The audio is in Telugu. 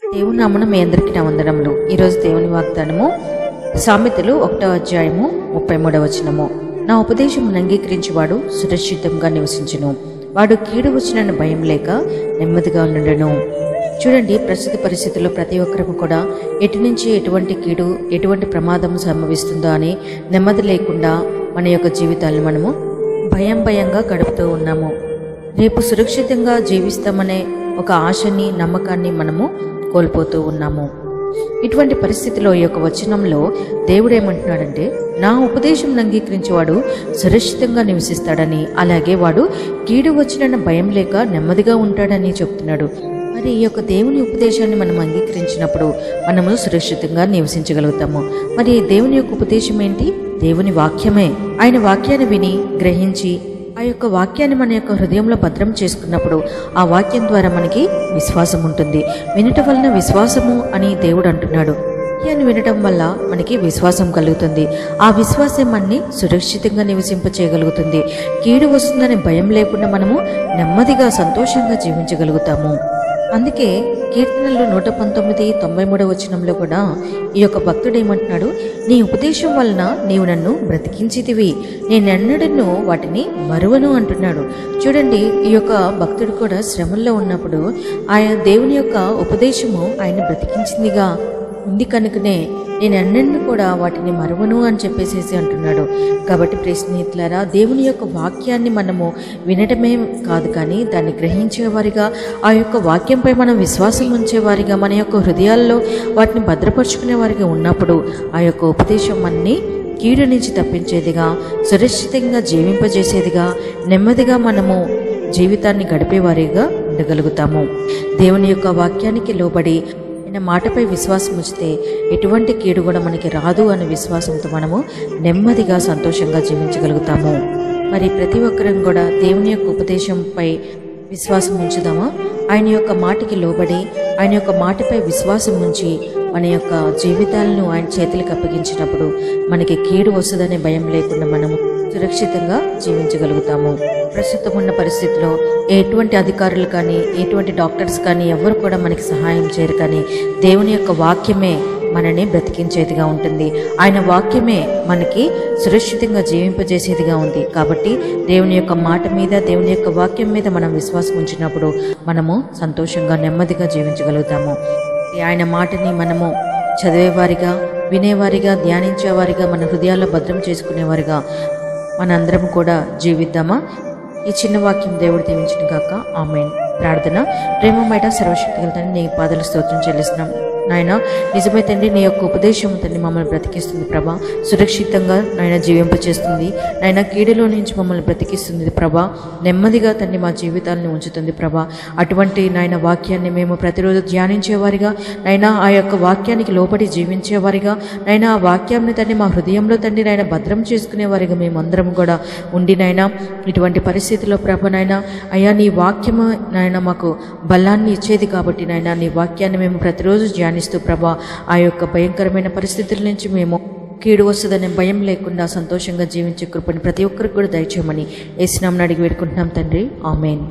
దేవుని నామన మీ అందరికీ నా వందనములు ఈరోజు దేవుని వాగ్దానము సామెతలు ఒకటో అధ్యాయము ముప్పై మూడవ వచనము నా ఉపదేశం అంగీకరించేవాడు సురక్షితంగా నివసించును వాడు కీడు వచ్చినని భయం లేక నెమ్మదిగా ఉండను చూడండి ప్రస్తుత పరిస్థితుల్లో ప్రతి ఒక్కరికి కూడా ఎటు నుంచి ఎటువంటి కీడు ఎటువంటి ప్రమాదం సంభవిస్తుందో అని నెమ్మది లేకుండా మన యొక్క జీవితాలను మనము భయం భయంగా గడుపుతూ ఉన్నాము రేపు సురక్షితంగా జీవిస్తామనే ఒక ఆశని నమ్మకాన్ని మనము కోల్పోతూ ఉన్నాము ఇటువంటి పరిస్థితిలో ఈ యొక్క వచనంలో దేవుడు ఏమంటున్నాడంటే నా ఉపదేశం అంగీకరించేవాడు సురక్షితంగా నివసిస్తాడని అలాగే వాడు కీడు వచ్చిన భయం లేక నెమ్మదిగా ఉంటాడని చెప్తున్నాడు మరి ఈ యొక్క దేవుని ఉపదేశాన్ని మనం అంగీకరించినప్పుడు మనము సురక్షితంగా నివసించగలుగుతాము మరి దేవుని యొక్క ఉపదేశం ఏంటి దేవుని వాక్యమే ఆయన వాక్యాన్ని విని గ్రహించి ఆ యొక్క వాక్యాన్ని మన యొక్క హృదయంలో భద్రం చేసుకున్నప్పుడు ఆ వాక్యం ద్వారా మనకి విశ్వాసం ఉంటుంది వినటం వలన విశ్వాసము అని దేవుడు అంటున్నాడు వాక్యాన్ని వినటం వల్ల మనకి విశ్వాసం కలుగుతుంది ఆ విశ్వాసం మనని సురక్షితంగా నివసింప చేయగలుగుతుంది కీడు వస్తుందని భయం లేకుండా మనము నెమ్మదిగా సంతోషంగా జీవించగలుగుతాము అందుకే కీర్తనలు నూట పంతొమ్మిది తొంభై మూడవ వచనంలో కూడా ఈ యొక్క భక్తుడు ఏమంటున్నాడు నీ ఉపదేశం వలన నీవు నన్ను బ్రతికించితివి నేనెన్నడను వాటిని మరువను అంటున్నాడు చూడండి ఈ యొక్క భక్తుడు కూడా శ్రమల్లో ఉన్నప్పుడు ఆయన దేవుని యొక్క ఉపదేశము ఆయన బ్రతికించిందిగా ఉంది కనుకనే నేను అన్నెన్ను కూడా వాటిని మరువను అని చెప్పేసేసి అంటున్నాడు కాబట్టి ప్రియ స్నేహితులారా దేవుని యొక్క వాక్యాన్ని మనము వినటమే కాదు కానీ దాన్ని గ్రహించేవారిగా ఆ యొక్క వాక్యంపై మనం విశ్వాసం ఉంచేవారిగా మన యొక్క హృదయాల్లో వాటిని భద్రపరుచుకునే వారిగా ఉన్నప్పుడు ఆ యొక్క ఉపదేశం మనని కీడు నుంచి తప్పించేదిగా సురక్షితంగా జీవింపజేసేదిగా నెమ్మదిగా మనము జీవితాన్ని గడిపేవారిగా ఉండగలుగుతాము దేవుని యొక్క వాక్యానికి లోబడి ఆయన మాటపై విశ్వాసం ఉంచితే ఎటువంటి కీడు కూడా మనకి రాదు అనే విశ్వాసంతో మనము నెమ్మదిగా సంతోషంగా జీవించగలుగుతాము మరి ప్రతి ఒక్కరం కూడా దేవుని యొక్క ఉపదేశంపై విశ్వాసం ఉంచుదామా ఆయన యొక్క మాటకి లోబడి ఆయన యొక్క మాటపై విశ్వాసం ఉంచి మన యొక్క జీవితాలను ఆయన చేతులకు అప్పగించినప్పుడు మనకి కీడు వస్తుందనే భయం లేకుండా మనము సురక్షితంగా జీవించగలుగుతాము ప్రస్తుతం ఉన్న పరిస్థితిలో ఎటువంటి అధికారులు కానీ ఎటువంటి డాక్టర్స్ కానీ ఎవరు కూడా మనకి సహాయం చేయరు కానీ దేవుని యొక్క వాక్యమే మనని బ్రతికించేదిగా ఉంటుంది ఆయన వాక్యమే మనకి సురక్షితంగా జీవింపజేసేదిగా ఉంది కాబట్టి దేవుని యొక్క మాట మీద దేవుని యొక్క వాక్యం మీద మనం విశ్వాసం ఉంచినప్పుడు మనము సంతోషంగా నెమ్మదిగా జీవించగలుగుతాము ఆయన మాటని మనము చదివేవారిగా వినేవారిగా ధ్యానించేవారిగా మన హృదయాల్లో భద్రం చేసుకునేవారిగా మనందరం కూడా జీవిద్దామా ఈ చిన్న వాక్యం దేవుడు దీవించిన కాక ఆమెన్ ప్రార్థన ప్రేమమైన సర్వశక్తి తండ్రి నీ పాదల స్తోత్రం చెల్లిస్తున్నాం నాయన నిజమే తండ్రి నీ యొక్క ఉపదేశం తండ్రి మమ్మల్ని బ్రతికిస్తుంది ప్రభా సురక్షితంగా నాయన జీవింపచేస్తుంది నాయన కీడులో నుంచి మమ్మల్ని బ్రతికిస్తుంది ప్రభా నెమ్మదిగా తండ్రి మా జీవితాలను ఉంచుతుంది ప్రభా అటువంటి నాయన వాక్యాన్ని మేము ప్రతిరోజు ధ్యానించేవారిగా నైనా ఆ యొక్క వాక్యానికి లోబడి జీవించేవారిగా నైనా ఆ వాక్యాన్ని తండ్రి మా హృదయంలో తండ్రి నాయన భద్రం చేసుకునేవారిగా మేమందరం కూడా ఉండి నైనా ఇటువంటి పరిస్థితిలో ప్రభనైనా అయ్యా నీ వాక్యము నాయన మాకు బలాన్ని ఇచ్చేది కాబట్టి నాయన నీ వాక్యాన్ని మేము ప్రతిరోజు ధ్యానిస్తూ ప్రభా ఆ యొక్క భయంకరమైన పరిస్థితుల నుంచి మేము కీడు వస్తుందనే భయం లేకుండా సంతోషంగా జీవించే కృపని ప్రతి ఒక్కరికి కూడా దయచేయమని ఏసునామని అడిగి వేడుకుంటున్నాం తండ్రి ఆమెన్